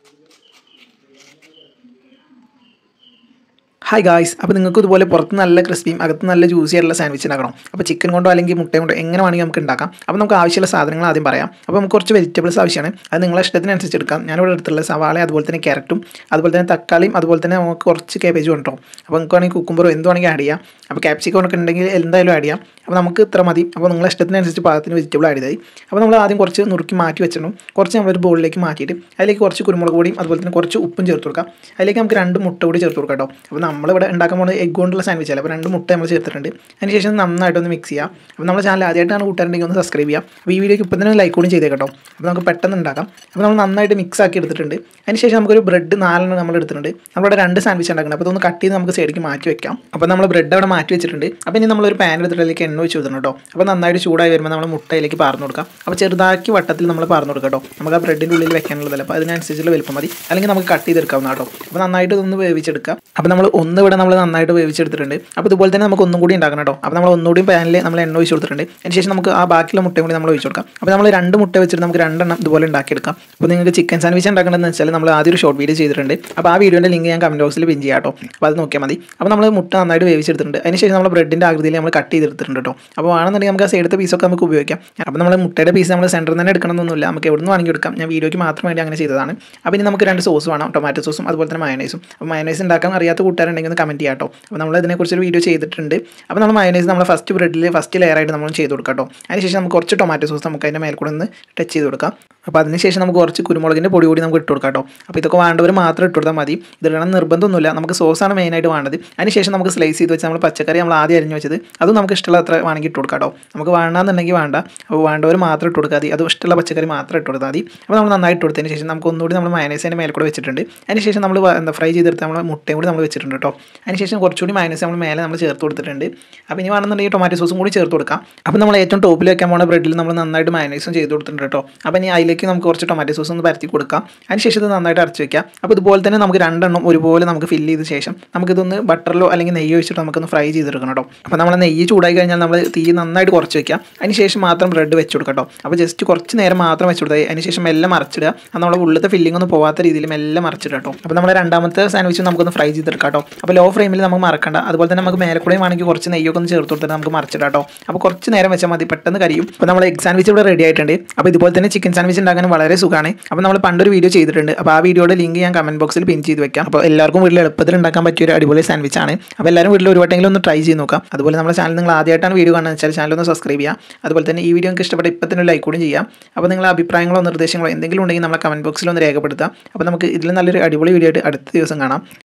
hi guys അപ്പോൾ നിങ്ങൾക്ക് ഇതുപോലെ പുറത്ത് നല്ല ക്രിസ്പിയും അകത്ത് നല്ല ജ്യൂസി ആയിട്ടുള്ള സാൻഡ്വിച്ച് ഉണ്ടാക്കണം അപ്പോൾ ചിക്കൻ കൊണ്ടോ അല്ലെങ്കിൽ മുട്ട കൊണ്ടോ എങ്ങനെ വേണമെങ്കിൽ നമുക്ക് ഉണ്ടാക്കാം അപ്പോൾ നമുക്ക് ആവശ്യമുള്ള സാധനങ്ങൾ ആദ്യം പറയാം അപ്പോൾ നമുക്ക് കുറച്ച് വെജിറ്റബിൾസ് ആവശ്യമാണ് അത് നിങ്ങളെ ഇഷ്ടത്തിനനുസരിച്ച് എടുക്കാം ഞാനിവിടെ എടുത്തുള്ള സവാള അതുപോലെ തന്നെ ക്യാരറ്റും അതുപോലെ തന്നെ തക്കാളിയും അതുപോലെ തന്നെ നമുക്ക് കുറച്ച് കേബേജും ഉണ്ടോ അപ്പോൾ നിങ്ങൾക്ക് വേണമെങ്കിൽ കുക്കുമ്പറോ എന്ത് വേണമെങ്കിൽ ആഡ് ചെയ്യാം അപ്പോൾ ക്യാപ്സിക്കം ഒക്കെ ഉണ്ടെങ്കിൽ എന്തായാലും ആഡ് ചെയ്യാം അപ്പോൾ നമുക്ക് ഇത്ര മതി അപ്പോൾ നിങ്ങളെ ഇഷ്ടത്തിനനുസരിച്ച് പാകത്തിന് വെജിറ്റബിൾ ആഡ് ചെയ്താൽ അപ്പോൾ നമ്മൾ ആദ്യം കുറച്ച് നുറുക്കി മാറ്റി വെച്ചിട്ടും കുറച്ച് നമ്മളൊരു ബോളിലേക്ക് മാറ്റിയിട്ട് അതിലേക്ക് കുറച്ച് കുരുമുളക് പൊടിയും അതുപോലെ തന്നെ കുറച്ച് ഉപ്പും ചേർത്ത് കൊടുക്കാം അതിലേക്ക് നമുക്ക് രണ്ട് മുട്ട കൂടി ചേർത്ത് കൊടുക്കാം കേട്ടോ അപ്പോൾ നമ്മളിവിടെ ഉണ്ടാക്കാൻ പോകുന്നത് എഗ് കൊണ്ടുള്ള സാൻഡ്വിച്ച് അല്ല അപ്പോൾ രണ്ട് മുട്ട നമ്മൾ ചേർത്തിട്ടുണ്ട് അതിനുശേഷം നന്നായിട്ടൊന്ന് മിക്സ് ചെയ്യാം അപ്പോൾ നമ്മുടെ ചാനൽ ആദ്യമായിട്ടാണ് കൂട്ടുകാരുണ്ടെങ്കിൽ ഒന്ന് സബ്സ്ക്രൈബ് ചെയ്യാം അപ്പോൾ ഈ വീഡിയോക്ക് ഇപ്പം തന്നെ ലൈക്ക് കൂടി ചെയ്തേക്കാം കേട്ടോ അപ്പോൾ നമുക്ക് പെട്ടെന്ന് ഉണ്ടാക്കാം അപ്പോൾ നമ്മൾ നന്നായിട്ട് മിക്സ് ആക്കി എടുത്തിട്ടുണ്ട് അതിനുശേഷം നമുക്കൊരു ബ്രെഡ് നാലെണ്ണം നമ്മൾ എടുത്തിട്ടുണ്ട് നമ്മളിവിടെ രണ്ട് സാൻഡ്വിച്ച് ഉണ്ടാക്കണം അപ്പോൾ ഇതൊന്ന് കട്ട് ചെയ്ത് നമുക്ക് സൈഡിലേക്ക് മാറ്റി വെക്കാം അപ്പോൾ നമ്മൾ ബ്രെഡ് അവിടെ മാറ്റി വെച്ചിട്ടുണ്ട് അപ്പോൾ ഇനി നമ്മളൊരു പാൻ എടുത്തിട്ട് അതിലേക്ക് എണ്ണ വെച്ച് കൊടുക്കണം കേട്ടോ അപ്പോൾ നന്നായിട്ട് ചൂടായി വരുമ്പോൾ നമ്മൾ മുട്ടയിലേക്ക് പാർന്നു കൊടുക്കാം അപ്പോൾ ചെറുതാക്കി വട്ടത്തിൽ നമ്മൾ പാർന്നു കൊടുക്കാം കേട്ടോ നമുക്ക് ആ ബ്രെഡിൻ്റെ ഉള്ളിൽ വെക്കാനുള്ളതല്ല അപ്പോൾ അതിനനുസരിച്ചുള്ള വലുപ്പം മതി അല്ലെങ്കിൽ നമുക്ക് കട്ട് ചെയ്തെടുക്കാവുന്ന കേട്ടോ അപ്പോൾ നന്നായിട്ട് ഇതൊന്ന് വേവിച്ചെടുക്കാം അപ്പോൾ നമ്മൾ ഒന്ന് ഇവിടെ നമ്മൾ നന്നായിട്ട് വേവിച്ചെടുത്തിട്ടുണ്ട് അപ്പോൾ ഇതുപോലെ തന്നെ നമുക്ക് ഒന്നും കൂടി ഉണ്ടാക്കണം കേട്ടോ അപ്പോൾ നമ്മൾ ഒന്നുകൂടി പാനിൽ നമ്മൾ എണ്ണ ഒഴിച്ച് കൊടുത്തിട്ടുണ്ട് അതിനുശേഷം നമുക്ക് ആ ബാക്കിയുള്ള മുട്ടയും കൂടി നമ്മൾ ഒഴിച്ച് കൊടുക്കാം അപ്പോൾ നമ്മൾ രണ്ട് മുട്ട വെച്ചിട്ട് നമുക്ക് രണ്ടെണ്ണം ഇതുപോലെ ഉണ്ടാക്കിയെടുക്കാം അപ്പോൾ നിങ്ങൾക്ക് ചിക്കൻ സാൻഡ്വിച്ച് ഉണ്ടാക്കണമെന്ന് വെച്ചാൽ നമ്മൾ ആദ്യം ഒരു ഷോർട്ട് വീഡിയോ ചെയ്തിട്ടുണ്ട് അപ്പോൾ ആ വീഡിയോൻ്റെ ലിങ്ക് ഞാൻ കമൻറ്റ് ബോക്സിൽ പിൻ ചെയ്യാം കേട്ടോ അപ്പോൾ അത് നോക്കിയാൽ മതി അപ്പോൾ നമ്മൾ മുട്ട നന്നായിട്ട് വേവിച്ചെടുത്തിട്ടുണ്ട് അതിനുശേഷം നമ്മൾ ബ്രെഡിൻ്റെ ആകൃതിയിൽ നമ്മൾ കട്ട് ചെയ്തെടുത്തിട്ടുണ്ട് കേട്ടോ അപ്പോൾ ആണെന്നുണ്ടെങ്കിൽ നമുക്ക് ആ സൈഡത്തെ പീസൊക്കെ നമുക്ക് ഉപയോഗിക്കാം അപ്പോൾ നമ്മൾ മുട്ടയുടെ പീസ് നമ്മൾ സെൻറ്ററിൽ തന്നെ എടുക്കണമെന്നൊന്നുമില്ല നമുക്ക് എവിടെ നിന്ന് വേണമെങ്കിൽ എടുക്കാം ഞാൻ വീഡിയോയ്ക്ക് മാത്രം വേണ്ടി അങ്ങനെ ചെയ്തതാണ് അപ്പോൾ ഇനി നമുക്ക് രണ്ട് സോസ് വേണം ടൊമാറ്റോ സോസും അതുപോലെ തന്നെ മയനൈസും അപ്പോൾ മയനൈസ് ഉണ്ടാക്കാൻ അറിയാത്ത കൂട്ടുകാരുണ്ടെങ്കിൽ ഒന്ന് കമൻറ്റ് ചെയ്യാം കേട്ടോ അപ്പോൾ നമ്മൾ ഇതിനെക്കുറിച്ചൊരു വീഡിയോ ചെയ്തിട്ടുണ്ട് അപ്പോൾ നമ്മൾ മയനൈസ് നമ്മൾ ഫസ്റ്റ് ബ്രെഡിൽ ഫസ്റ്റ് ലെയർ ആയിട്ട് നമ്മൾ ചെയ്ത് കൊടുക്കാം കേട്ടോ അതിനുശേഷം നമുക്ക് കുറച്ച് ടൊമാറ്റോ സോസ് നമുക്ക് അതിൻ്റെ മേൽ കൂടെ ഒന്ന് ടച്ച് ചെയ്ത് കൊടുക്കാം അപ്പോൾ അതിനുശേഷം നമുക്ക് കുറച്ച് കുരുമുളകിൻ്റെ പൊടി കൂടി നമുക്ക് ഇട്ട് കൊടുക്കാം കേട്ടോ അപ്പോൾ ഇതൊക്കെ വേണ്ടവർ മാത്രം ഇട്ട് കൊടുത്താൽ മതി ഇത് ഇടണം നിർബന്ധമൊന്നുമില്ല നമുക്ക് സോസാണ് മെയിനായിട്ട് വേണ്ടത് അതിനുശേഷം നമുക്ക് സ്ലൈസ് ചെയ്ത് വെച്ച് നമ്മൾ പച്ചക്കറി നമ്മൾ ആദ്യം അരിഞ്ഞ് വെച്ചത് അതും നമുക്ക് ഇഷ്ടമുള്ള അത്ര വേണമെങ്കിൽ ഇട്ട് കൊടുക്കാം കേട്ടോ നമുക്ക് വേണ്ടാന്നുണ്ടെങ്കിൽ വേണ്ട അപ്പോൾ വേണ്ടവർ മാത്രം ഇട്ട് കൊടുത്താൽ മതി അത് ഇഷ്ടമുള്ള പച്ചക്കറി മാത്രം ഇട്ട് കൊടുത്താൽ മതി അപ്പോൾ നമ്മൾ നന്നായിട്ട് കൊടുത്തതിന് ശേഷം നമുക്ക് ഒന്നുകൂടി നമ്മൾ മയനൈസിൻ്റെ മേലെ കൂടെ വെച്ചിട്ടുണ്ട് അതിനുശേഷം നമ്മൾ എന്താ ഫ്രൈ ചെയ്തെടുത്ത് നമ്മൾ മുട്ടയും കൂടി നമ്മൾ വെച്ചിട്ടുണ്ട് കേട്ടോ അതിനുശേഷം കുറച്ചുകൂടി മയനൈസ് നമ്മൾ മേലെ നമ്മൾ ചേർത്ത് കൊടുത്തിട്ടുണ്ട് അപ്പോൾ ഇനി വേണമെന്നുണ്ടെങ്കിൽ ടൊമാറ്റോ സോസും കൂടി ചേർത്ത് കൊടുക്കാം അപ്പോൾ നമ്മൾ ഏറ്റവും ടോപ്പിൽ വെക്കാൻ പോകുന്ന ബ്രെഡിൽ നമ്മൾ നന്നായിട്ട് മയനൈസും ചെയ്ത് കൊടുത്തിട്ടുണ്ട് കേട്ടോ അപ്പോൾ ഇനി അതിലേക്ക് നമുക്ക് കുറച്ച് ടൊമാറ്റോ സോസ് ഒന്ന് പരത്തി കൊടുക്കാം അതിനുശേഷം ഇത് നന്നായിട്ട് അടച്ച് വെക്കാം അപ്പോൾ ഇതുപോലെ തന്നെ നമുക്ക് രണ്ടെണ്ണം ഒരുപോലെ നമുക്ക് ഫില്ല് ചെയ്ത ശേഷം നമുക്കിതൊന്ന് ബട്ടറിലോ അല്ലെങ്കിൽ നെയ്യോ വെച്ചിട്ട് നമുക്കൊന്ന് ഫ്രൈ ചെയ്തെടുക്കണം കേട്ടോ അപ്പോൾ നമ്മൾ നെയ്യ് ചൂടായി കഴിഞ്ഞാൽ നമ്മൾ തീ നന്നായിട്ട് കുറച്ച് വെക്കാം അതിനുശേഷം മാത്രം ബ്രെഡ് വെച്ച് കൊടുക്കാം കേട്ടോ അപ്പോൾ ജസ്റ്റ് കുറച്ച് നേരം മാത്രം വെച്ച് കൊടുത്താൽ അതിനുശേഷം എല്ലാം മറിച്ചിടുക അത് നമ്മുടെ ഉള്ളിലത്തെ ഫില്ലിംഗ് ഒന്നും പോകാത്ത രീതിയിൽ എല്ലാം മറിച്ചിടുക കേട്ടോ അപ്പോൾ നമ്മുടെ രണ്ടാമത്തെ സാൻഡ്വിച്ച് നമുക്കൊന്ന് ഫ്രൈ ചെയ്തെടുക്കാം കേട്ടോ അപ്പോൾ ലോ ഫ്ലെയിമിൽ നമുക്ക് മറക്കണ്ട അതുപോലെ തന്നെ നമുക്ക് മേലെ കൂടെ വേണമെങ്കിൽ കുറച്ച് നെയ്യൊക്കെ ഒന്ന് ചേർത്ത് കൊടുത്തിട്ട് നമുക്ക് മറിച്ചിടാം കേട്ടോ അപ്പോൾ കുറച്ച് നേരം വെച്ചാൽ മതി പെട്ടെന്ന് കരിയും അപ്പോൾ നമ്മൾ എഗ് സാൻഡ്വിച്ച് ഇവിടെ റെഡി ആയിട്ടുണ്ട് അപ്പോൾ ഇതുപോലെ തന്നെ ചിക്കൻ സാൻഡ്വിച്ച് ഉണ്ടാക്കാൻ വളരെ സുഖമാണ് അപ്പോൾ നമ്മൾ പണ്ടൊരു വീഡിയോ ചെയ്തിട്ടുണ്ട് അപ്പോൾ ആ വീഡിയോയുടെ ലിങ്ക് ഞാൻ കമൻറ്റ് ബോക്സിൽ പിൻ ചെയ്ത് വെക്കാം അപ്പോൾ എല്ലാവർക്കും വീട്ടിൽ എളുപ്പത്തിൽ ഉണ്ടാക്കാൻ പറ്റിയ ഒരു അടിപൊളി സാൻഡ്വിച്ച് ആണ് അപ്പോൾ എല്ലാവരും വീട്ടിൽ ഒരു വട്ടെങ്കിലും ഒന്ന് ട്രൈ ചെയ്ത് നോക്കാം അതുപോലെ നമ്മുടെ ചാനൽ നിങ്ങൾ ആദ്യമായിട്ടാണ് വീഡിയോ കാണുന്നത് വെച്ചാൽ ചാനൽ ഒന്ന് സബ്സ്ക്രൈബ് ചെയ്യാം അതുപോലെ തന്നെ ഈ വീഡിയോ നിങ്ങൾക്ക് ഇഷ്ടപ്പെട്ട ഇപ്പം തന്നെ ലൈക്ക് കൂടി ചെയ്യാം അപ്പോൾ നിങ്ങളുടെ അഭിപ്രായങ്ങളോ നിർദ്ദേശങ്ങളോ എന്തെങ്കിലും ഉണ്ടെങ്കിൽ നമ്മളെ കമൻറ്റ് ബോക്സിൽ ഒന്ന് രേഖപ്പെടുത്താം അപ്പോൾ നമുക്ക് ഇതിൽ നല്ലൊരു അടിപൊളി വീഡിയോ ആയിട്ട് അടുത്ത ദിവസം കാണാം